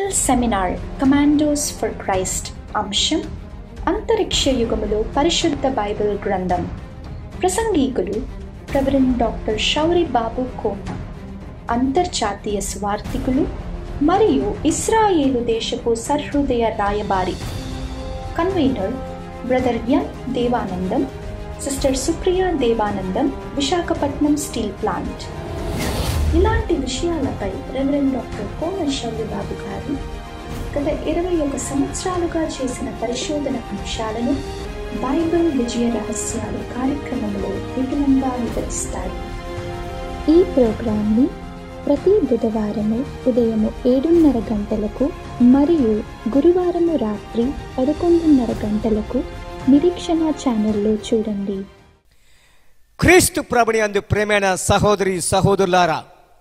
global seminar commandos for Christ అంశం అంతరిక్ష యుగములో పరిశుద్ధ బైబిల్ గ్రంథం ప్రసంగీకులు ప్రవరెండ్ డాక్టర్ షౌరి బాబు కోన అంతర్జాతీయ స్వార్థికులు మరియు ఇస్రాయేలు దేశపు సహృదయ రాయబారి convener brother N Devanandam sister Supriya Devanandam Visakhapatnam steel plant ఇలాంటి విషయాలపై రెవరెండ్ డాక్టర్ కోన బాబు గారు గత ఇరవై ఒక సంవత్సరాలుగా చేసిన పరిశోధన అంశాలను బైబిల్ విజయ రహస్యాలు కార్యక్రమంలో విపులంగా వివరిస్తారు ఈ ప్రోగ్రాంని ప్రతి బుధవారము ఉదయము ఏడున్నర గంటలకు మరియు గురువారము రాత్రి పదకొండున్నర గంటలకు నిరీక్షణ ఛానల్లో చూడండి క్రీస్తు ప్రభుని అందు ప్రేమైన సహోదరి సహోదరులారా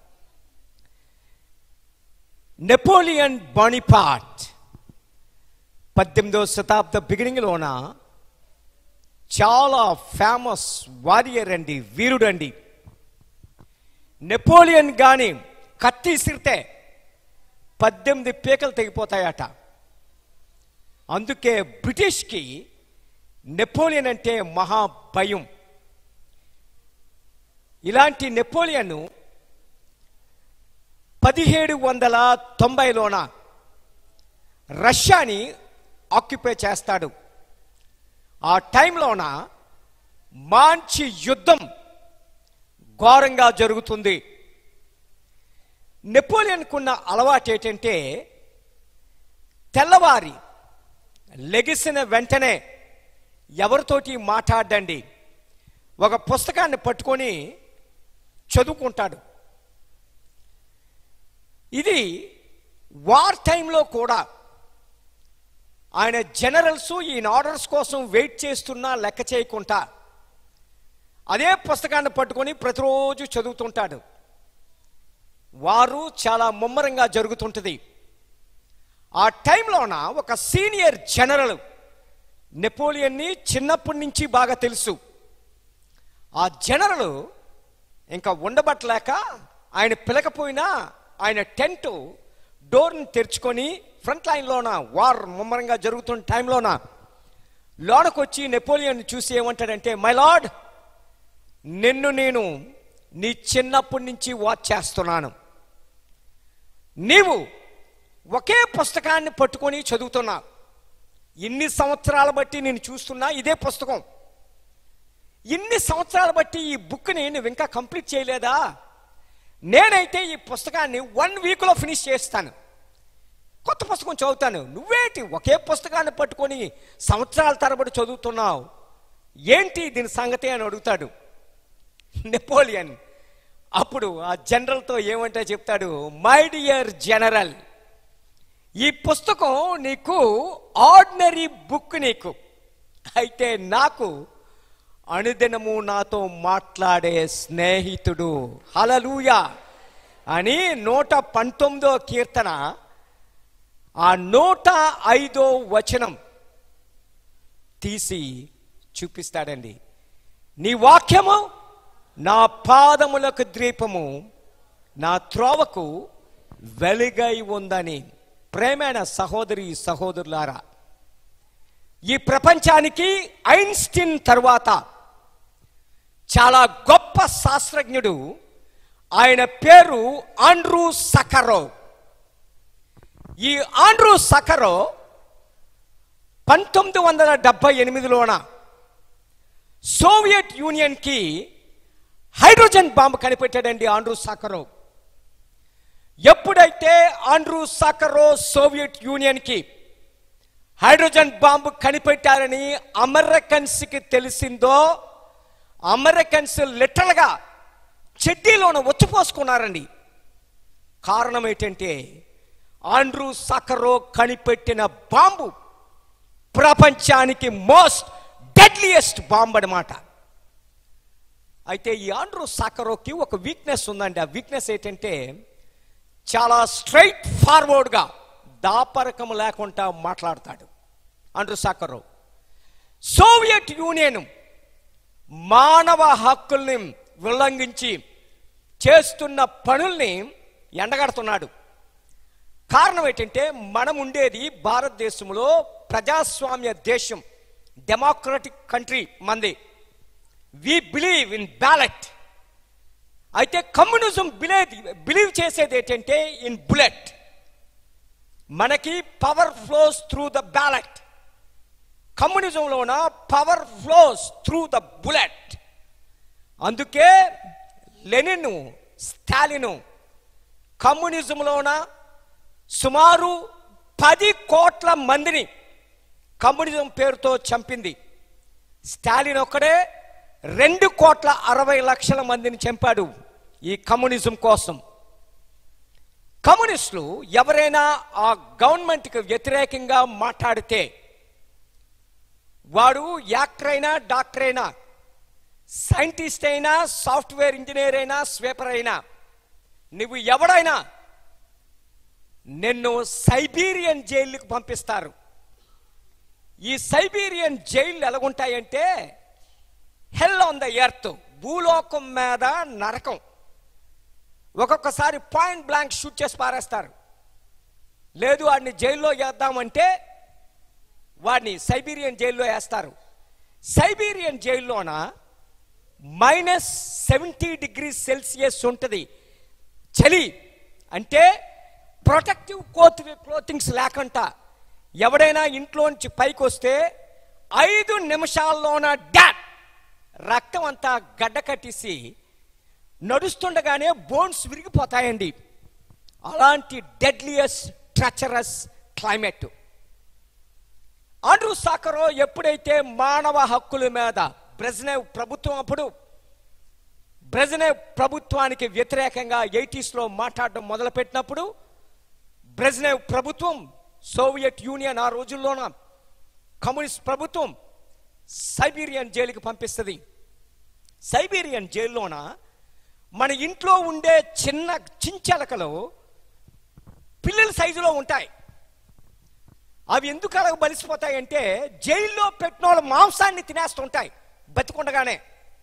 నెపోలియన్ బానిపాట్ పద్దెనిమిదో శతాబ్ద బిగినింగ్లోన చాలా ఫేమస్ వారియర్ అండి వీరుడండి నెపోలియన్ కానీ కత్తి ఇసిరితే పద్దెనిమిది పీకలు తెగిపోతాయట అందుకే బ్రిటిష్కి నెపోలియన్ అంటే మహా భయం ఇలాంటి నెపోలియన్ పదిహేడు వందల తొంభైలోన రష్యాని ఆక్యుపై చేస్తాడు ఆ టైంలోన మంచి యుద్ధం ఘోరంగా జరుగుతుంది నెపోలియన్కున్న అలవాటు ఏంటంటే తెల్లవారి లెగిసిన వెంటనే ఎవరితోటి మాట్లాడండి ఒక పుస్తకాన్ని పట్టుకొని చదువుకుంటాడు ఇది వార్ టైంలో కూడా ఆయన జనరల్స్ ఈయన ఆర్డర్స్ కోసం వెయిట్ చేస్తున్నా లెక్క చేయకుండా అదే పుస్తకాన్ని పట్టుకొని ప్రతిరోజు చదువుతుంటాడు వారు చాలా ముమ్మరంగా జరుగుతుంటుంది ఆ టైంలోన ఒక సీనియర్ జనరల్ నెపోలియన్ని చిన్నప్పటి నుంచి బాగా తెలుసు ఆ జనరల్ ఇంకా ఉండబట్టలేక ఆయన పిలకపోయినా ఆయన టెంట్ డోర్ని తెరుచుకొని ఫ్రంట్ లైన్లోన వార్ ముమ్మరంగా జరుగుతున్న టైంలోన లోనకొచ్చి నెపోలియన్ చూసి ఏమంటాడంటే మై లార్డ్ నిన్ను నేను నీ చిన్నప్పటి నుంచి వాచ్ చేస్తున్నాను నీవు ఒకే పుస్తకాన్ని పట్టుకొని చదువుతున్నా ఇన్ని సంవత్సరాల బట్టి నేను చూస్తున్నా ఇదే పుస్తకం ఇన్ని సంవత్సరాల బట్టి ఈ బుక్ని నువ్వు ఇంకా కంప్లీట్ చేయలేదా నేనైతే ఈ పుస్తకాన్ని వన్ వీక్లో ఫినిష్ చేస్తాను కొత్త పుస్తకం చదువుతాను నువ్వేంటి ఒకే పుస్తకాన్ని పట్టుకొని సంవత్సరాల తరబడి చదువుతున్నావు ఏంటి దీని సంగతి అని అడుగుతాడు నెపోలియన్ అప్పుడు ఆ జనరల్తో ఏమంటే చెప్తాడు మై డియర్ జనరల్ ఈ పుస్తకం నీకు ఆర్డినరీ బుక్ నీకు అయితే నాకు అనుదినము నాతో మాట్లాడే స్నేహితుడు హలలుయ అని నూట పంతొమ్మిదో కీర్తన ఆ నూట ఐదో వచనం తీసి చూపిస్తాడండి నీ వాక్యము నా పాదములకు ద్వీపము నా త్రోవకు వెలుగై ఉందని ప్రేమైన సహోదరి సహోదరులారా ఈ ప్రపంచానికి ఐన్స్టీన్ తర్వాత చాలా గొప్ప శాస్త్రజ్ఞుడు ఆయన పేరు ఆండ్రూ సకరో ఈ ఆండ్రూ సకరో పంతొమ్మిది వందల డెబ్బై ఎనిమిదిలోన సోవియట్ యూనియన్కి హైడ్రోజన్ బాంబు కనిపెట్టాడండి ఆండ్రూ సాకరో ఎప్పుడైతే ఆండ్రూ సాకరో సోవియట్ యూనియన్కి హైడ్రోజన్ బాంబు కనిపెట్టారని అమెరికన్స్కి తెలిసిందో అమెరికన్స్ లిటరల్గా చెడ్డీలోన వచ్చిపోసుకున్నారండి కారణం ఏంటంటే ఆండ్రూ సకరో కనిపెట్టిన బాంబు ప్రపంచానికి మోస్ట్ డెడ్లియెస్ట్ బాంబ్ అనమాట అయితే ఈ ఆండ్రూ సాకరోకి ఒక వీక్నెస్ ఉందండి ఆ వీక్నెస్ ఏంటంటే చాలా స్ట్రైట్ ఫార్వర్డ్గా దాపరకం లేకుండా మాట్లాడతాడు ఆండ్రూ సాకరో సోవియట్ యూనియన్ మానవ హక్కుల్ని ఉల్లంఘించి చేస్తున్న పనుల్ని ఎండగడుతున్నాడు కారణం ఏంటంటే మనం ఉండేది భారతదేశంలో ప్రజాస్వామ్య దేశం డెమోక్రటిక్ కంట్రీ మంది వి బిలీవ్ ఇన్ బ్యాలెట్ అయితే కమ్యూనిజం బిలీవ్ బిలీవ్ చేసేది ఏంటంటే ఇన్ బుల్లెట్ మనకి power flows through the ballot కమ్యూనిజంలోన power flows through the bullet అందుకే లెనిన్ స్టాలిన్ కమ్యూనిజంలోన సుమారు పది కోట్ల మందిని కమ్యూనిజం పేరుతో చంపింది స్టాలిన్ ఒక్కడే రెండు కోట్ల అరవై లక్షల మందిని చంపాడు ఈ కమ్యూనిజం కోసం కమ్యూనిస్టులు ఎవరైనా ఆ గవర్నమెంట్కి వ్యతిరేకంగా మాట్లాడితే వాడు యాక్టర్ అయినా డాక్టర్ అయినా సైంటిస్ట్ అయినా సాఫ్ట్వేర్ ఇంజనీర్ అయినా స్వీపర్ అయినా నువ్వు ఎవడైనా నిన్ను సైబీరియన్ జైలుకు పంపిస్తారు ఈ సైబీరియన్ జైళ్ళు ఎలాగుంటాయంటే హెల్ ఆన్ ద ఎర్త్ భూలోకం మీద నరకం ఒక్కొక్కసారి పాయింట్ బ్లాంక్ షూట్ చేసి పారేస్తారు లేదు వాడిని జైల్లో వేద్దామంటే వాడిని సైబీరియన్ జైల్లో వేస్తారు సైబీరియన్ జైల్లోన మైనస్ సెవెంటీ డిగ్రీ సెల్సియస్ ఉంటుంది చలి అంటే ప్రొటెక్టివ్ కోత్ క్లోతింగ్స్ లేకుండా ఎవడైనా ఇంట్లోంచి పైకి వస్తే ఐదు నిమిషాల్లోన డాట్ రక్తం అంతా గడ్డ కట్టేసి నడుస్తుండగానే బోన్స్ విరిగిపోతాయండి అలాంటి డెడ్లియస్ ట్రచరస్ క్లైమేట్ ఆండ్రూ సాకరో ఎప్పుడైతే మానవ హక్కుల మీద బ్రెజ్నేవ్ ప్రభుత్వం అప్పుడు బ్రెజ్నేవ్ ప్రభుత్వానికి వ్యతిరేకంగా ఎయిటీస్లో మాట్లాడడం మొదలుపెట్టినప్పుడు బ్రెజ్నేవ్ ప్రభుత్వం సోవియట్ యూనియన్ ఆ రోజుల్లోన కమ్యూనిస్ట్ ప్రభుత్వం సైబీరియన్ జైలుకి పంపిస్తుంది సైబీరియన్ జైల్లోన మన ఇంట్లో ఉండే చిన్న చించలకలు పిల్లల సైజులో ఉంటాయి అవి ఎందుకు అలా బలిసిపోతాయంటే జైల్లో పెట్టిన వాళ్ళ మాంసాన్ని తినేస్తుంటాయి బతికుండగానే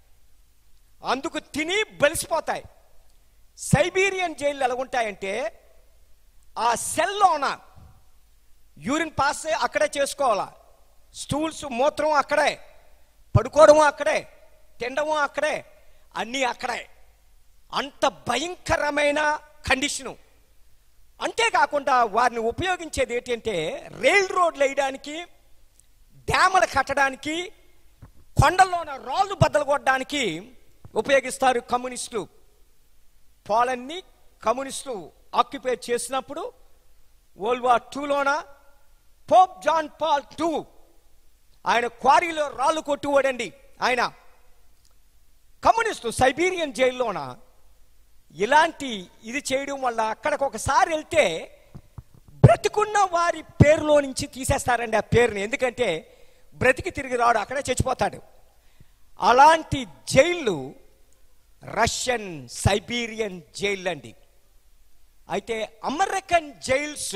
అందుకు తిని బలిసిపోతాయి సైబీరియన్ జైళ్ళు ఎలాగుంటాయంటే ఆ సెల్లోన యూరిన్ పాస్ అక్కడే చేసుకోవాలా స్టూల్స్ మూత్రం అక్కడే పడుకోవడం అక్కడే తినడము అక్కడే అన్నీ అక్కడే అంత భయంకరమైన కండిషను అంతేకాకుండా వారిని ఉపయోగించేది ఏంటంటే రైల్ రోడ్లు వేయడానికి డ్యాములు కట్టడానికి కొండల్లోన రాళ్ళు బద్దలు కొట్టడానికి ఉపయోగిస్తారు కమ్యూనిస్టులు పోలన్ని కమ్యూనిస్టులు ఆక్యుపై చేసినప్పుడు వరల్డ్ వార్ టూలోన పోప్ జాన్ పాల్ టూ ఆయన క్వారీలో రాళ్ళు కొట్టువాడండి ఆయన కమ్యూనిస్టు సైబీరియన్ జైల్లోన ఇలాంటి ఇది చేయడం వల్ల అక్కడికి ఒకసారి వెళ్తే బ్రతికున్న వారి పేరులో నుంచి తీసేస్తారండి ఆ పేరుని ఎందుకంటే బ్రతికి తిరిగి రాడు అక్కడే చచ్చిపోతాడు అలాంటి జైళ్ళు రష్యన్ సైబీరియన్ జైళ్ళు అండి అయితే American jails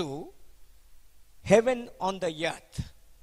heaven on the earth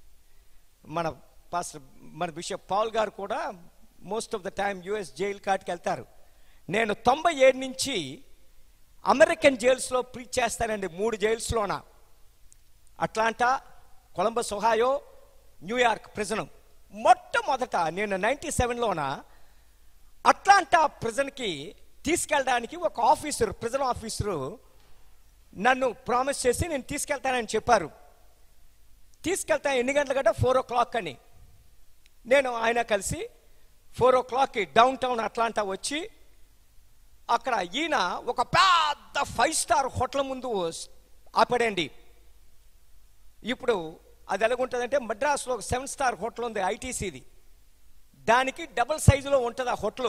మన పాస్టర్ మన బిషప్ పాల్ గారు కూడా most of the time US jail కాటికి వెళ్తారు నేను తొంభై ఏడు నుంచి అమెరికన్ జైల్స్లో ప్రీచ్ చేస్తానండి మూడు జైల్స్లోన Atlanta Columbus Ohio New York prison మొట్టమొదట నేను నైంటీ సెవెన్లోన అట్లాంటా ప్రిజన్కి తీసుకెళ్ళడానికి ఒక ఆఫీసర్ ప్రిజన్ ఆఫీసరు నన్ను ప్రామిస్ చేసి నేను తీసుకెళ్తానని చెప్పారు తీసుకెళ్తా ఎన్ని గంటల గంట ఫోర్ ఓ క్లాక్ అని నేను ఆయన కలిసి ఫోర్ ఓ క్లాక్కి డౌన్ టౌన్ అట్లాంటా వచ్చి అక్కడ ఈయన ఒక పెద్ద ఫైవ్ స్టార్ హోటల్ ముందు ఆపాడండి ఇప్పుడు అది ఎలాగుంటుందంటే మద్రాసులో ఒక సెవెన్ స్టార్ హోటల్ ఉంది ఐటీసీది దానికి డబుల్ సైజులో ఉంటుంది ఆ హోటల్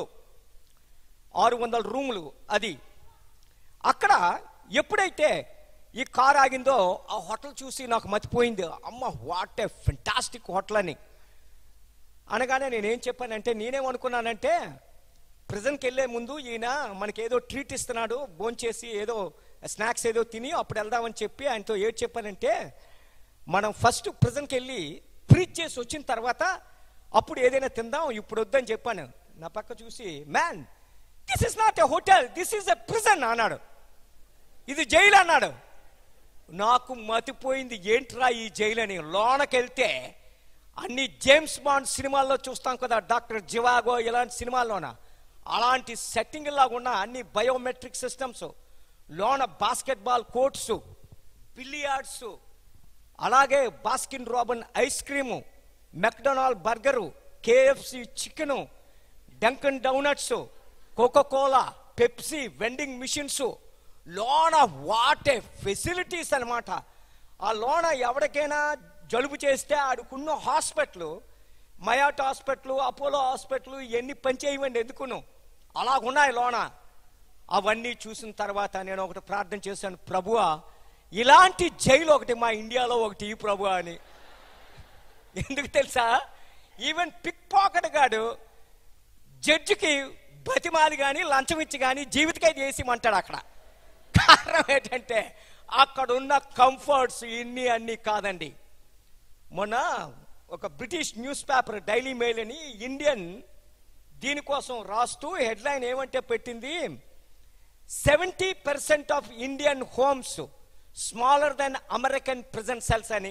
ఆరు వందల రూములు అది అక్కడ ఎప్పుడైతే ఈ కార్ ఆగిందో ఆ హోటల్ చూసి నాకు మతిపోయింది అమ్మ వాట్ ఏ ఫెంటాస్టిక్ హోటల్ అని అనగానే నేనేం చెప్పానంటే నేనేమనుకున్నానంటే ప్రిజన్కి వెళ్ళే ముందు ఈయన మనకి ఏదో ట్రీట్ ఇస్తున్నాడు భోంచేసి ఏదో స్నాక్స్ ఏదో తిని అప్పుడు వెళ్దామని చెప్పి ఆయనతో ఏడు చెప్పానంటే మనం ఫస్ట్ ప్రిజన్కి వెళ్ళి ప్రీచ్ చేసి వచ్చిన తర్వాత అప్పుడు ఏదైనా తిందాం ఇప్పుడు వద్దని చెప్పాను నా పక్క చూసి man this is not a hotel this is a prison అన్నాడు ఇది జైలు అన్నాడు నాకు మతిపోయింది ఏంట్రా ఈ జైలు అని లోనకెళ్తే అన్ని జేమ్స్ బాండ్ సినిమాల్లో చూస్తాం కదా డాక్టర్ జివాగో ఇలాంటి సినిమాల్లోన అలాంటి సెట్టింగ్ లాగా ఉన్న అన్ని బయోమెట్రిక్ సిస్టమ్స్ లోన బాస్కెట్బాల్ కోర్ట్స్ బిలియార్డ్స్ అలాగే Baskin Robbins ice cream McDonald burger KFC chicken Dunkin donuts Coca Cola Pepsi vending machines లోన వాటే ఫెసిలిటీస్ అన్నమాట ఆ లోన ఎవరికైనా జలుబు చేస్తే ఆడుకున్న hospital Miot hospital Apollo hospital ఇవన్నీ పనిచేయవండి ఎందుకును అలాగున్నాయి లోన అవన్నీ చూసిన తర్వాత నేను ఒకటి ప్రార్థన చేశాను ప్రభువా ఇలాంటి జైలు ఒకటి మా ఇండియాలో ఒకటి ఈ ప్రభు అని ఎందుకు తెలుసా ఈవెన్ పిక్ పాకెట్ గాడు జడ్జికి బతిమాలి కానీ లంచం ఇచ్చి కానీ జీవితకై చేసిమంటాడు అక్కడ కారణం ఏంటంటే అక్కడ ఉన్న కంఫర్ట్స్ ఇన్ని అన్ని కాదండి మొన్న ఒక British news paper Daily Mail అని ఇండియన్ దీనికోసం రాస్తూ హెడ్లైన్ ఏమంటే పెట్టింది seventy percent of Indian homes smaller than American prison cells అని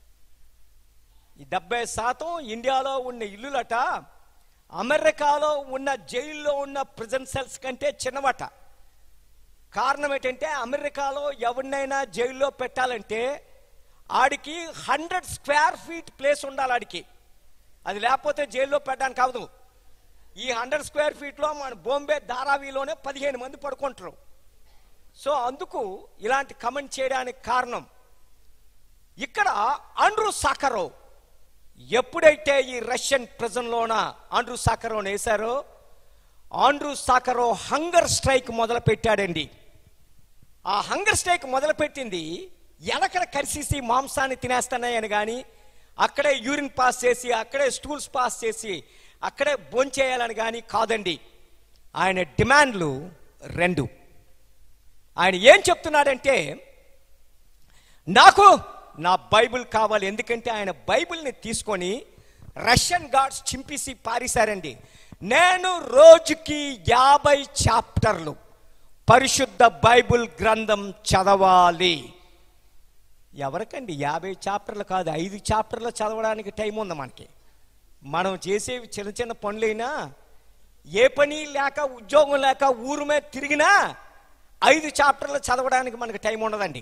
ఈ డెబ్బై శాతం ఇండియాలో ఉన్న ఇల్లులట అమెరికాలో ఉన్న జైల్లో ఉన్న ప్రిజన్ సెల్స్ కంటే చిన్నవట కారణం ఏంటంటే అమెరికాలో ఎవరినైనా జైల్లో పెట్టాలంటే ఆడికి హండ్రెడ్ స్క్వేర్ ఫీట్ ప్లేస్ ఉండాలి ఆడికి అది లేకపోతే జైల్లో పెట్టడానికి అవదు ఈ హండ్రెడ్ స్క్వేర్ ఫీట్లో మన బాంబే ధారావిలోనే పదిహేను మంది పడుకుంటారు సో అందుకు ఇలాంటి కమెంట్ చేయడానికి కారణం ఇక్కడ ఆండ్రూ సాకరో ఎప్పుడైతే ఈ రష్యన్ ప్రజల్లోన ఆండ్రూ సాకరోని వేశారో ఆండ్రూ సాకరో హంగర్ స్ట్రైక్ మొదలు పెట్టాడండి ఆ హంగర్ స్ట్రైక్ మొదలు పెట్టింది ఎలకడ కరిసేసి మాంసాన్ని తినేస్తున్నాయని కానీ అక్కడే యూరిన్ పాస్ చేసి అక్కడే స్టూల్స్ పాస్ చేసి అక్కడే భోంచేయాలని కానీ కాదండి ఆయన డిమాండ్లు రెండు ఆయన ఏం చెప్తున్నాడంటే నాకు నా బైబిల్ కావాలి ఎందుకంటే ఆయన బైబిల్ని తీసుకొని రష్యన్ గాడ్స్ చింపేసి పారేశారండి నేను రోజుకి యాభై చాప్టర్లు పరిశుద్ధ బైబిల్ గ్రంథం చదవాలి ఎవరికండి యాభై చాప్టర్లు కాదు ఐదు చాప్టర్లు చదవడానికి టైం ఉంది మనకి మనం చేసేవి చిన్న చిన్న పనులైనా ఏ పని లేక ఉద్యోగం లేక ఊరు మీద తిరిగినా ఐదు చాప్టర్లు చదవడానికి మనకి టైం ఉండదండి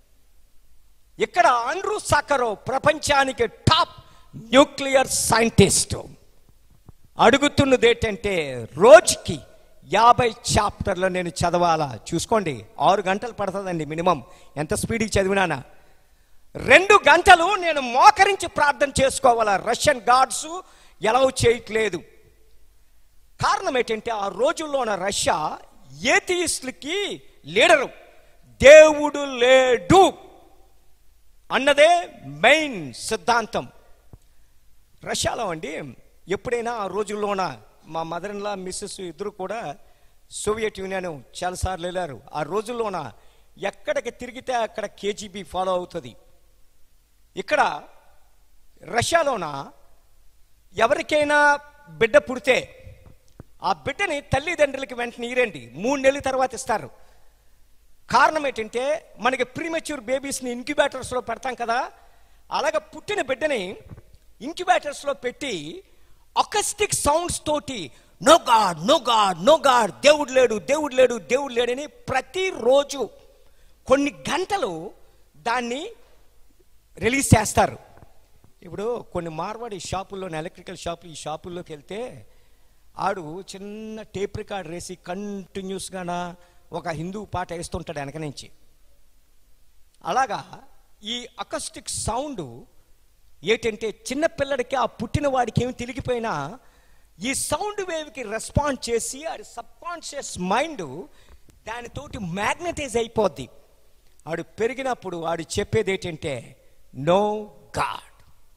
ఇక్కడ ఆండ్రూ సాకరో ప్రపంచానికి టాప్ న్యూక్లియర్ సైంటిస్ట్ అడుగుతున్నది ఏంటంటే రోజుకి యాభై చాప్టర్లు నేను చదవాలా చూసుకోండి ఆరు గంటలు పడుతుందండి మినిమం ఎంత స్పీడ్కి చదివినానా రెండు గంటలు నేను మోకరించి ప్రార్థన చేసుకోవాలా రష్యన్ గాడ్స్ ఎలా చేయట్లేదు కారణం ఏంటంటే ఆ రోజుల్లోన రష్యా ఏథియిస్టులకి లీడరు దేవుడు లేడు అన్నదే మెయిన్ సిద్ధాంతం రష్యాలో అండి ఎప్పుడైనా ఆ రోజుల్లోన మా మదర్ ఇన్లా మిస్సెస్ ఇద్దరు కూడా సోవియట్ యూనియన్ చాలాసార్లు వెళ్ళారు ఆ రోజుల్లోన ఎక్కడికి తిరిగితే అక్కడ కేజీబీ ఫాలో అవుతుంది ఇక్కడ రష్యాలోన ఎవరికైనా బిడ్డ పుడితే ఆ బిడ్డని తల్లిదండ్రులకి వెంటనే ఇరండి మూడు నెలల తర్వాత ఇస్తారు కారణం ఏంటంటే మనకి ప్రీమెచ్యూర్ బేబీస్ని ఇంక్యుబేటర్స్లో పెడతాం కదా అలాగ పుట్టిన బిడ్డని ఇంక్యుబేటర్స్లో పెట్టి అకస్టిక్ సౌండ్స్ తోటి no God no God no God దేవుడు లేడు దేవుడు లేడు దేవుడు లేడని ప్రతిరోజు కొన్ని గంటలు దాన్ని రిలీజ్ చేస్తారు ఇప్పుడు కొన్ని మార్వాడి షాపుల్లో ఎలక్ట్రికల్ షాపులు ఈ షాపుల్లోకి వెళ్తే ఆడు చిన్న టేప్ రికార్డ్ వేసి కంటిన్యూస్గాన ఒక హిందూ పాట వేస్తుంటాడు వెనక నుంచి అలాగా ఈ అకస్టిక్ సౌండ్ ఏంటంటే చిన్న పిల్లడికి ఆ పుట్టిన వాడికి ఏమి తెలిగిపోయినా ఈ సౌండ్ వేవ్కి రెస్పాండ్ చేసి అది సబ్కాన్షియస్ మైండ్ దానితోటి మ్యాగ్నటైజ్ అయిపోద్ది ఆడు పెరిగినప్పుడు ఆడు చెప్పేది ఏంటంటే నో గాడ్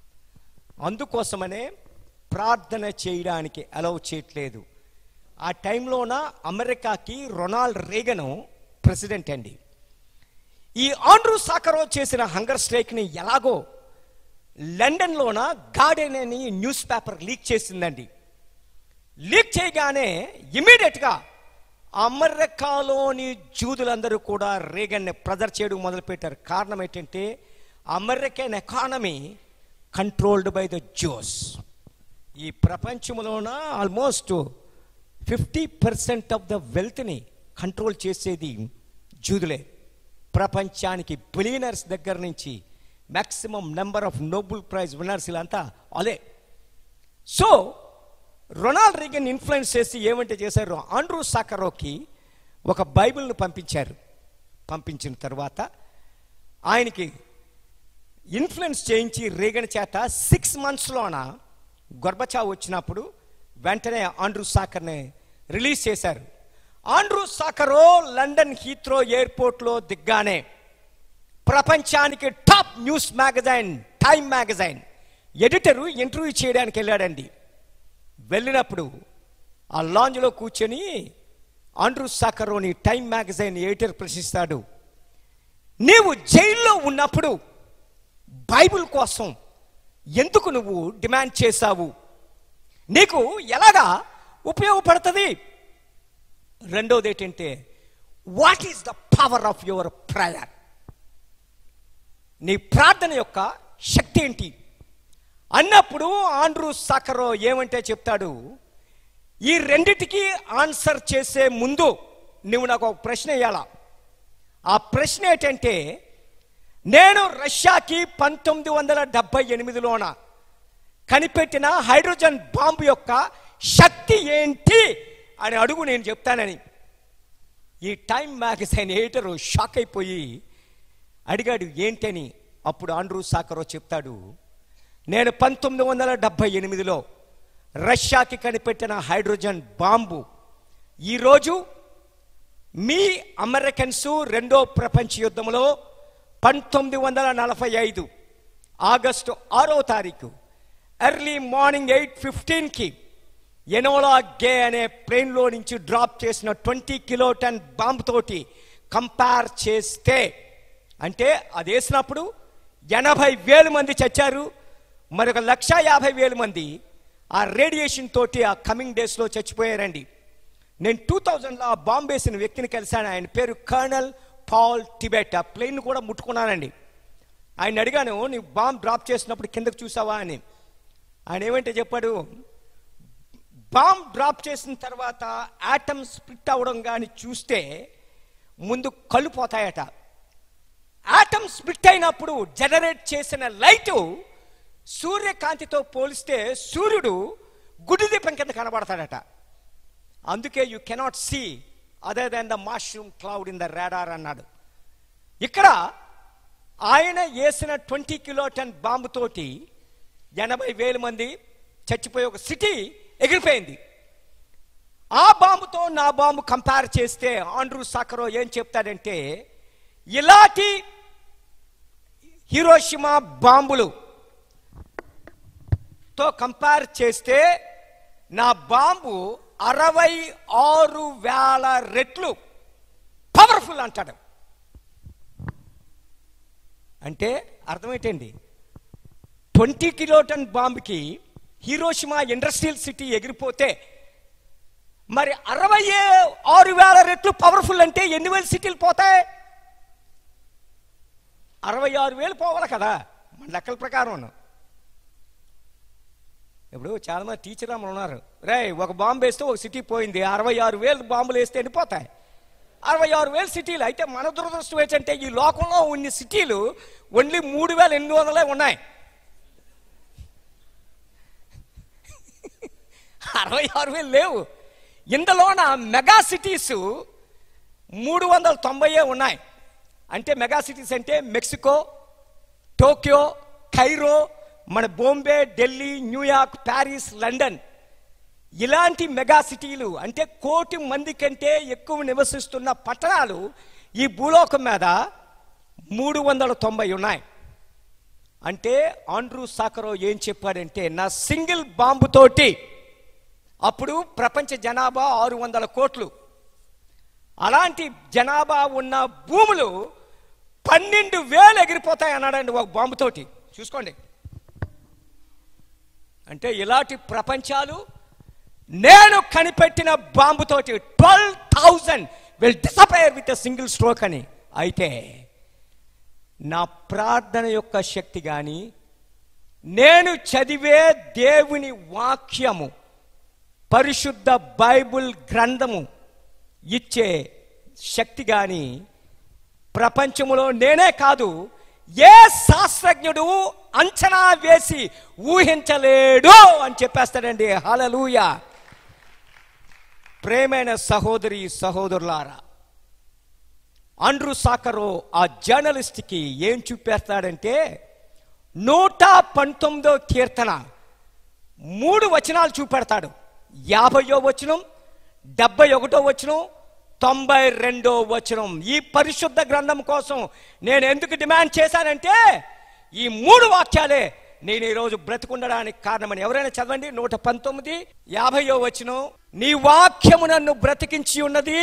అందుకోసమనే ప్రార్థన చేయడానికి అలౌ చేయట్లేదు ఆ టైంలోన అమెరికాకి రొనాల్డ్ రేగను ప్రెసిడెంట్ అండి ఈ ఆండ్రూ సాకరో చేసిన హంగర్ స్ట్రైక్ని ఎలాగో లండన్లోన గార్డెన్ అని న్యూస్ పేపర్ లీక్ చేసిందండి లీక్ చేయగానే ఇమీడియట్గా అమెరికాలోని జూదులందరూ కూడా రేగన్ని ప్రజర్ చేయడం మొదలుపెట్టారు కారణం ఏంటంటే American economy controlled by the Jews ఈ ప్రపంచంలోన almost fifty percent of the వెల్త్ని కంట్రోల్ చేసేది జూదులే ప్రపంచానికి బిలియనర్స్ దగ్గర నుంచి maximum number of Nobel prize winners ఇలాంతా అదే సో రొనాల్డ్ రీగన్ ఇన్ఫ్లుయెన్స్ చేసి ఏమంటే చేశారు ఆండ్రూ సాకరోకి ఒక బైబిల్ను పంపించారు పంపించిన తర్వాత ఆయనకి ఇన్ఫ్లుయెన్స్ చేయించి రేగన్ చేత సిక్స్ మంత్స్లోన గర్భచావు వచ్చినప్పుడు వెంటనే ఆండ్రూ సాకర్ని రిలీజ్ చేశారు ఆండ్రూ సాకరో లండన్ హీత్రో ఎయిర్పోర్ట్లో దిగ్గానే ప్రపంచానికి top news magazine Time magazine editor interview చేయడానికి వెళ్ళాడండి వెళ్ళినప్పుడు ఆ లాంజ్లో కూర్చొని ఆండ్రూ సాకరోని టైమ్ మ్యాగజైన్ ఎడిటర్ ప్రశ్నిస్తాడు నీవు జైల్లో ఉన్నప్పుడు బైబిల్ కోసం ఎందుకు నువ్వు డిమాండ్ చేశావు నీకు ఎలాగా ఉపయోగపడుతుంది రెండోది ఏంటంటే what is the power of your prayer నీ ప్రార్థన యొక్క శక్తి ఏంటి అన్నప్పుడు ఆండ్రూ సాకరో ఏమంటే చెప్తాడు ఈ రెండిటికి ఆన్సర్ చేసే ముందు నువ్వు నాకు ఒక ప్రశ్న వేయాల ఆ ప్రశ్న ఏంటంటే నేను రష్యాకి పంతొమ్మిది వందల డెబ్బై ఎనిమిదిలోన కనిపెట్టిన హైడ్రోజన్ బాంబు యొక్క శక్తి ఏంటి అని అడుగు నేను చెప్తానని ఈ టైం మ్యాగజైన్ ఎడిటరు షాక్ అయిపోయి అడిగాడు ఏంటని అప్పుడు ఆండ్రూ సాకరో చెప్తాడు నేను పంతొమ్మిది వందల డెబ్బై ఎనిమిదిలో రష్యాకి కనిపెట్టిన హైడ్రోజన్ బాంబు ఈరోజు మీ అమెరికన్స్ రెండో ప్రపంచ యుద్ధంలో పంతొమ్మిది వందల నలభై ఐదు ఆగస్టు ఆరో తారీఖు ఎర్లీ మార్నింగ్ ఎయిట్ ఫిఫ్టీన్కి ఎనోలా గే అనే ప్లేన్లో నుంచి డ్రాప్ చేసిన ట్వంటీ కిలో టన్ బాంబు తోటి కంపేర్ చేస్తే అంటే అది వేసినప్పుడు ఎనభై వేలు మంది చచ్చారు మరొక లక్ష యాభై వేలు మంది ఆ రేడియేషన్ తోటి ఆ కమింగ్ డేస్లో చచ్చిపోయారండి నేను టూ థౌజండ్లో ఆ బాంబు వేసిన వ్యక్తిని కలిశాను ఆయన పేరు కర్నల్ పాల్ టిబెట్ ఆ ప్లేన్ కూడా ముట్టుకున్నానండి ఆయన అడిగాను నీ బాంబ్ డ్రాప్ చేసినప్పుడు కిందకు చూసావా అని ఆయన ఏమంటే చెప్పాడు బాంబ్ డ్రాప్ చేసిన తర్వాత ఆటమ్ స్ప్లిట్ అవ్వడం కానీ చూస్తే ముందు కళ్ళు పోతాయట ఆటమ్ స్ప్లిట్ అయినప్పుడు జనరేట్ చేసిన లైటు సూర్యకాంతితో పోలిస్తే సూర్యుడు గుడి దీపం కింద కనబడతాడట అందుకే you cannot see other than the mushroom cloud in the radar అన్నాడు ఇక్కడ ఆయన వేసిన ట్వంటీ కిలో టన్ బాంబుతోటి ఎనభై వేల మంది చచ్చిపోయే ఒక సిటీ ఎగిరిపోయింది ఆ బాంబుతో నా బాంబు కంపేర్ చేస్తే ఆండ్రూ సాకరో ఏం చెప్తాడంటే ఇలాంటి హీరోషిమా బాంబులు తో కంపేర్ చేస్తే నా బాంబు అరవై ఆరు వేల రెట్లు పవర్ఫుల్ అంటాడు అంటే అర్థమేంటండి ట్వంటీ కిలోటన్ బాంబుకి హీరోషిమా ఇండస్ట్రియల్ సిటీ ఎగిరిపోతే మరి అరవై ఆరు వేల రెట్లు పవర్ఫుల్ అంటే ఎన్ని వేల సిటీలు పోతాయి అరవై ఆరు వేలు పోవాలి కదా మన లెక్కల ప్రకారం ఇప్పుడు చాలా మంది టీచర్ అమ్మలు ఉన్నారు రే ఒక బాంబు వేస్తే ఒక సిటీ పోయింది అరవై ఆరు వేలు బాంబులు వేస్తే ఎండిపోతాయి అరవై ఆరు వేలు సిటీలు అయితే మన దురదృష్టం ఏంటంటే ఈ లోకంలో ఉన్న సిటీలు ఓన్లీ మూడు వేల ఎనిమిది వందలే ఉన్నాయి అరవై ఆరు వేలు లేవు ఇందులోన మెగా సిటీస్ మూడు వందల తొంభైయే ఉన్నాయి అంటే మెగా సిటీస్ అంటే మెక్సికో టోక్యో కైరో మన Bombay Delhi New York Paris London ఇలాంటి మెగా సిటీలు అంటే కోటి మంది కంటే ఎక్కువ నివసిస్తున్న పట్టణాలు ఈ భూలోకం మీద మూడు వందల తొంభై ఉన్నాయి అంటే ఆండ్రూ సాకరో ఏం చెప్పాడంటే నా సింగిల్ బాంబుతోటి అప్పుడు ప్రపంచ జనాభా ఆరు వందల కోట్లు అలాంటి జనాభా ఉన్న భూములు పన్నెండు వేలు ఎగిరిపోతాయి అన్నాడండి ఒక బాంబుతోటి చూసుకోండి అంటే ఇలాంటి ప్రపంచాలు నేను కనిపెట్టిన బాంబుతోటి twelve thousand will disappear with single stroke అని అయితే నా ప్రార్థన యొక్క శక్తి కానీ నేను చదివే దేవుని వాక్యము పరిశుద్ధ బైబుల్ గ్రంథము ఇచ్చే శక్తి కానీ ప్రపంచములో నేనే కాదు ఏ శాస్త్రజ్ఞుడు అంచనా వేసి ఊహించలేడు అని చెప్పేస్తాడండి హలలుయ ప్రేమైన సహోదరి సహోదరులారా అండ్రు సాకరో ఆ జర్నలిస్ట్కి ఏం చూపేస్తాడంటే నూట పంతొమ్మిదో కీర్తన మూడు వచనాలు చూపెడతాడు యాభయో వచనం డెబ్బై ఒకటో వచనం తొంభై రెండో వచనం ఈ పరిశుద్ధ గ్రంథం కోసం నేను ఎందుకు డిమాండ్ చేశానంటే ఈ మూడు వాక్యాలే నేను ఈరోజు బ్రతికుండడానికి కారణమని ఎవరైనా చదవండి నూట పంతొమ్మిది యాభయో వచనం నీ వాక్యము నన్ను బ్రతికించి ఉన్నది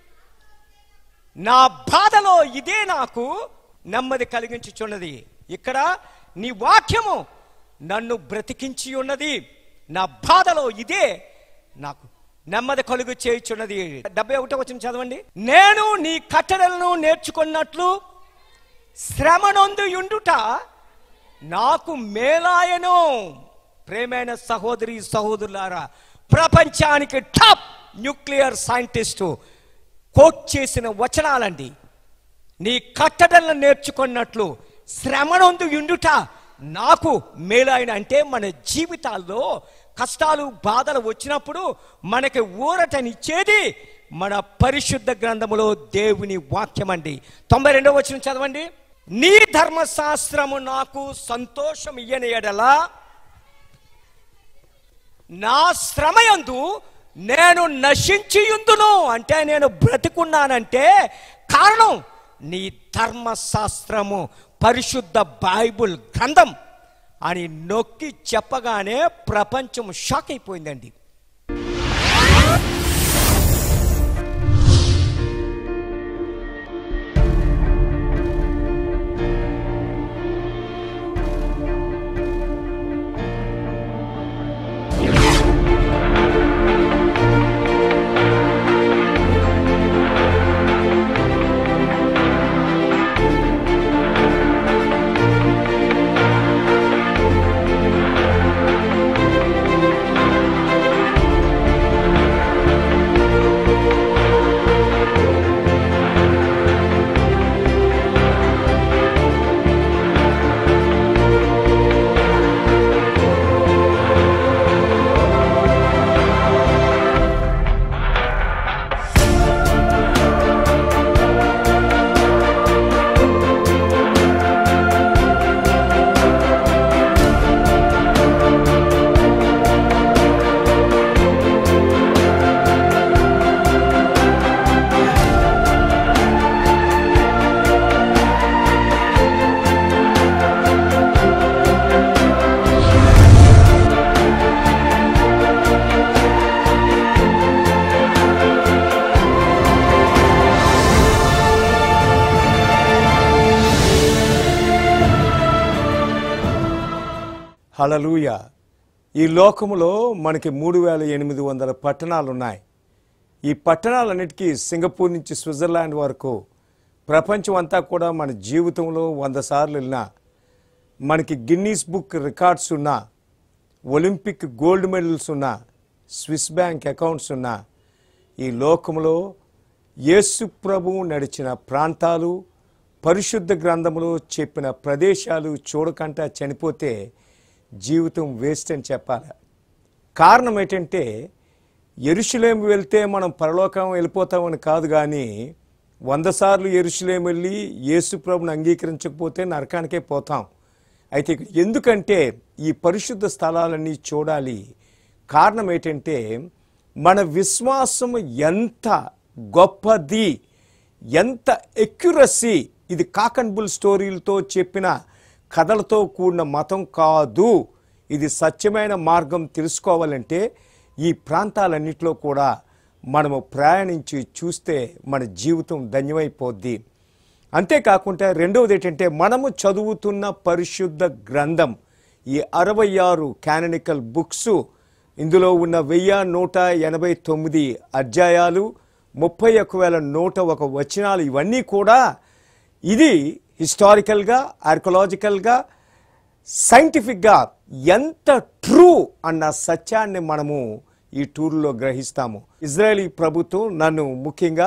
నా బాధలో ఇదే నాకు నెమ్మది కలిగించుచున్నది ఇక్కడ నీ వాక్యము నన్ను బ్రతికించి ఉన్నది నా బాధలో ఇదే నాకు నెమ్మది కలుగు చేయుచున్నది డెబ్బై ఒకటో వచ్చిన చదవండి నేను నీ కట్టడలను నేర్చుకున్నట్లు శ్రమనొందు యుండుట నాకు మేలాయను ప్రేమైన సహోదరి సహోదరులారా ప్రపంచానికి టాప్ న్యూక్లియర్ సైంటిస్టు కోట్ చేసిన వచనాలండి నీ కట్టడలను నేర్చుకున్నట్లు శ్రమనొందు ఉండుట నాకు మేలైన అంటే మన జీవితాల్లో కష్టాలు బాధలు వచ్చినప్పుడు మనకి ఊరటనిచ్చేది మన పరిశుద్ధ గ్రంథములో దేవుని వాక్యం అండి తొంభై రెండో వచ్చిన చదవండి నీ ధర్మశాస్త్రము నాకు సంతోషం ఇయ్యని ఎడలా నా శ్రమయందు నేను నశించియుందును అంటే నేను బ్రతికున్నానంటే కారణం నీ ధర్మశాస్త్రము పరిశుద్ధ బైబుల్ గ్రంథం అని నొక్కి చెప్పగానే ప్రపంచం షాక్ అయిపోయిందండి హలలుయ ఈ లోకములో మనకి మూడు వేల ఎనిమిది వందల పట్టణాలు ఉన్నాయి ఈ పట్టణాలన్నిటికీ సింగపూర్ నుంచి స్విట్జర్లాండ్ వరకు ప్రపంచం అంతా కూడా మన జీవితంలో వంద సార్లు వెళ్ళినా మనకి గిన్నీస్ బుక్ రికార్డ్స్ ఉన్నా ఒలింపిక్ గోల్డ్ మెడల్స్ ఉన్నా స్విస్ బ్యాంక్ అకౌంట్స్ ఉన్నా ఈ లోకములో యేసు ప్రభువు నడిచిన ప్రాంతాలు పరిశుద్ధ గ్రంథములో చెప్పిన ప్రదేశాలు చూడకంట చనిపోతే జీవితం వేస్ట్ అని చెప్పాలి కారణం ఏంటంటే ఎరుషులేం వెళ్తే మనం పరలోకం వెళ్ళిపోతామని కాదు కానీ వంద సార్లు ఎరుషులేం వెళ్ళి యేసు ప్రభుని అంగీకరించకపోతే నరకానికే పోతాం అయితే ఇక్కడ ఎందుకంటే ఈ పరిశుద్ధ స్థలాలన్నీ చూడాలి కారణం ఏంటంటే మన విశ్వాసం ఎంత గొప్పది ఎంత ఎక్యురసీ ఇది కాక్ అండ్ బుల్ స్టోరీలతో చెప్పిన కథలతో కూడిన మతం కాదు ఇది సత్యమైన మార్గం తెలుసుకోవాలంటే ఈ ప్రాంతాలన్నింటిలో కూడా మనము ప్రయాణించి చూస్తే మన జీవితం ధన్యమైపోద్ది అంతేకాకుండా రెండవది ఏంటంటే మనము చదువుతున్న పరిశుద్ధ గ్రంథం ఈ అరవై ఆరు క్యాననికల్ బుక్స్ ఇందులో ఉన్న వెయ్యి నూట ఎనభై తొమ్మిది అధ్యాయాలు ముప్పై ఒక్క వేల నూట ఒక వచనాలు ఇవన్నీ కూడా ఇది హిస్టారికల్గా ఆర్కలాజికల్గా సైంటిఫిక్గా ఎంత ట్రూ అన్న సత్యాన్ని మనము ఈ టూర్లో గ్రహిస్తాము ఇజ్రాయలీ ప్రభుత్వం నన్ను ముఖ్యంగా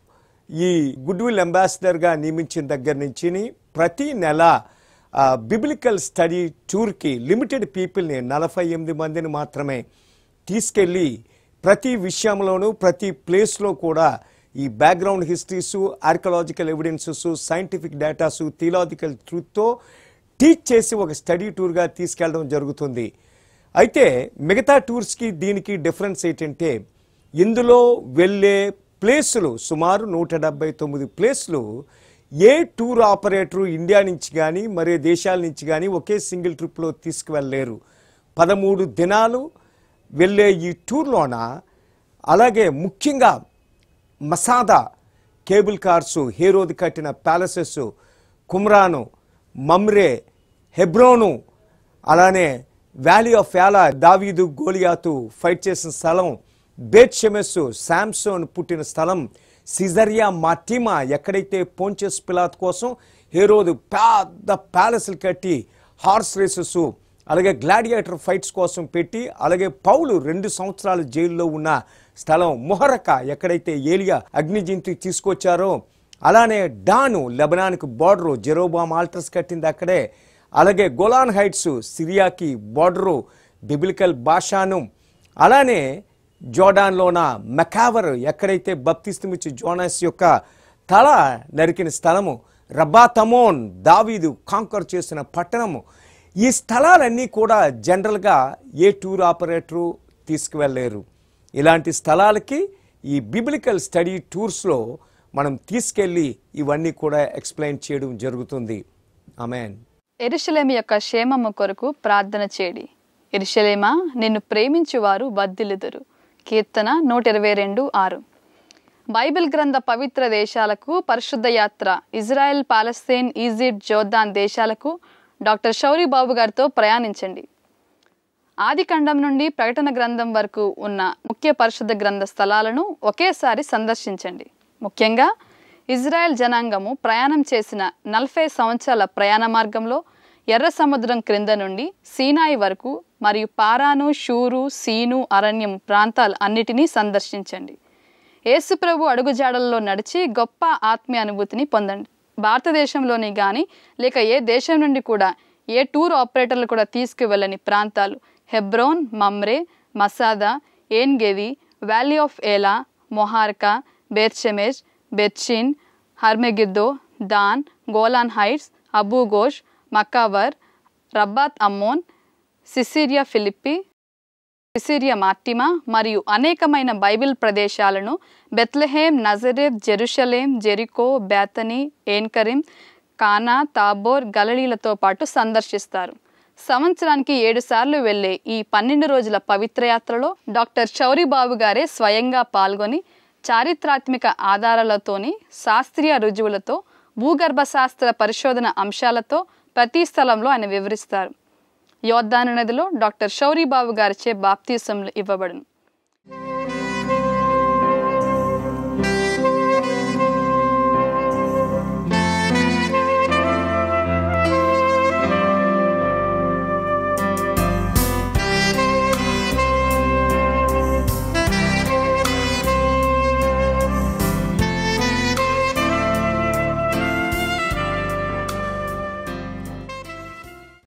ఈ గుడ్ విల్ అంబాసిడర్గా నియమించిన దగ్గర నుంచి ప్రతి నెల బిబిలికల్ స్టడీ టూర్కి లిమిటెడ్ పీపుల్ని నలభై ఎనిమిది మందిని మాత్రమే తీసుకెళ్ళి ప్రతి విషయంలోనూ ప్రతి ప్లేస్లో కూడా ఈ background histories archaeological evidences scientific datas theological ట్రూత్తో టీచ్ చేసి ఒక స్టడీ టూర్గా తీసుకెళ్ళడం జరుగుతుంది అయితే మిగతా టూర్స్కి దీనికి డిఫరెన్స్ ఏంటంటే ఇందులో వెళ్ళే ప్లేసులు సుమారు నూట డెబ్బై తొమ్మిది ప్లేస్లు ఏ టూర్ ఆపరేటరు ఇండియా నుంచి కానీ మరే దేశాల నుంచి కానీ ఒకే సింగిల్ ట్రిప్లో తీసుకువెళ్ళలేరు పదమూడు దినాలు వెళ్ళే ఈ టూర్లోన అలాగే ముఖ్యంగా మసాదా కేబుల్ కార్సు హేరోది కట్టిన ప్యాలెసెస్ కుమ్రాను మమ్రే హెబ్రోను అలానే వ్యాలీ ఆఫ్ యాలా దావీదు గోలియాతు ఫైట్ చేసిన స్థలం బేత్ షెమెస్సు శాంసోన్ పుట్టిన స్థలం సిజరియా మాటిమా ఎక్కడైతే పోంచెస్ పిలాత్ కోసం హేరోదు పెద్ద ప్యాలెస్లు కట్టి హార్స్ రేసెస్ అలాగే గ్లాడియేటర్ ఫైట్స్ కోసం పెట్టి అలాగే పౌలు రెండు సంవత్సరాలు జైల్లో ఉన్న స్థలం మొహరక ఎక్కడైతే ఏలియా అగ్నిజింతి తీసుకొచ్చారో అలానే డాను లెబనాన్కి బార్డరు జెరోబామ్ ఆల్టర్స్ కట్టింది అక్కడే అలాగే గోలాన్ హైట్స్ సిరియాకి బార్డరు బిబిలికల్ భాషాను అలానే జోడాన్లోన మెకావర్ ఎక్కడైతే బప్తిస్తమిచ్చి జోనాస్ యొక్క తల నరికిన స్థలము రబాతమోన్ దావీదు కాంకర్ చేసిన పట్టణము ఈ స్థలాలన్నీ కూడా జనరల్గా ఏ టూర్ ఆపరేటరు తీసుకువెళ్ళలేరు ఇలాంటి స్థలాలకి ఈ బిబిలికల్ స్టడీ టూర్స్లో మనం తీసుకెళ్ళి ఇవన్నీ కూడా ఎక్స్ప్లెయిన్ చేయడం జరుగుతుంది ఆమెన్ ఎరుషలేము యొక్క క్షేమము కొరకు ప్రార్థన చేడి ఎరుషలేమా నిన్ను ప్రేమించువారు వర్ధిల్లుదురు కీర్తన నూట ఇరవై రెండు ఆరు బైబిల్ గ్రంథ పవిత్ర దేశాలకు పరిశుద్ధ యాత్ర ఇజ్రాయెల్ పాలస్తీన్ ఈజిప్ట్ జోర్దాన్ దేశాలకు డాక్టర్ షౌరి బాబు గారితో ప్రయాణించండి ఆది ఖండం నుండి ప్రకటన గ్రంథం వరకు ఉన్న ముఖ్య పరిశుద్ధ గ్రంథ స్థలాలను ఒకేసారి సందర్శించండి ముఖ్యంగా ఇజ్రాయెల్ జనాంగము ప్రయాణం చేసిన నలభై సంవత్సరాల ప్రయాణ మార్గంలో ఎర్ర సముద్రం క్రింద నుండి సీనాయి వరకు మరియు పారాను షూరు సీను అరణ్యం ప్రాంతాలు అన్నిటినీ సందర్శించండి యేసుప్రభు అడుగుజాడల్లో నడిచి గొప్ప ఆత్మీయ అనుభూతిని పొందండి భారతదేశంలోని కానీ లేక ఏ దేశం నుండి కూడా ఏ టూర్ ఆపరేటర్లు కూడా తీసుకువెళ్ళని ప్రాంతాలు హెబ్రోన్ మమ్రే మసాదా ఏన్గెవి వ్యాలీ ఆఫ్ ఏలా మొహార్కా బెర్చెమెజ్ బెర్చిన్ హర్మెగిద్దో దాన్ గోలాన్ హైట్స్ అబూగోష్ మకావర్ Rabbath Ammon Caesarea Philippi Caesarea Maritima మరియు అనేకమైన బైబిల్ ప్రదేశాలను Bethlehem Nazareth Jerusalem Jericho Bethany Ein Karem Cana Tabor గలలీలతో పాటు సందర్శిస్తారు సంవత్సరానికి ఏడు సార్లు వెళ్లే ఈ పన్నెండు రోజుల పవిత్ర యాత్రలో డాక్టర్ చౌరిబాబు గారే స్వయంగా పాల్గొని చారిత్రాత్మక ఆధారాలతోని శాస్త్రీయ రుజువులతో భూగర్భ శాస్త్ర పరిశోధన అంశాలతో ప్రతి స్థలంలో ఆయన వివరిస్తారు యోద్ధాను నదిలో డాక్టర్ షౌరీబాబు గారిచే బాప్తీసంలు ఇవ్వబడును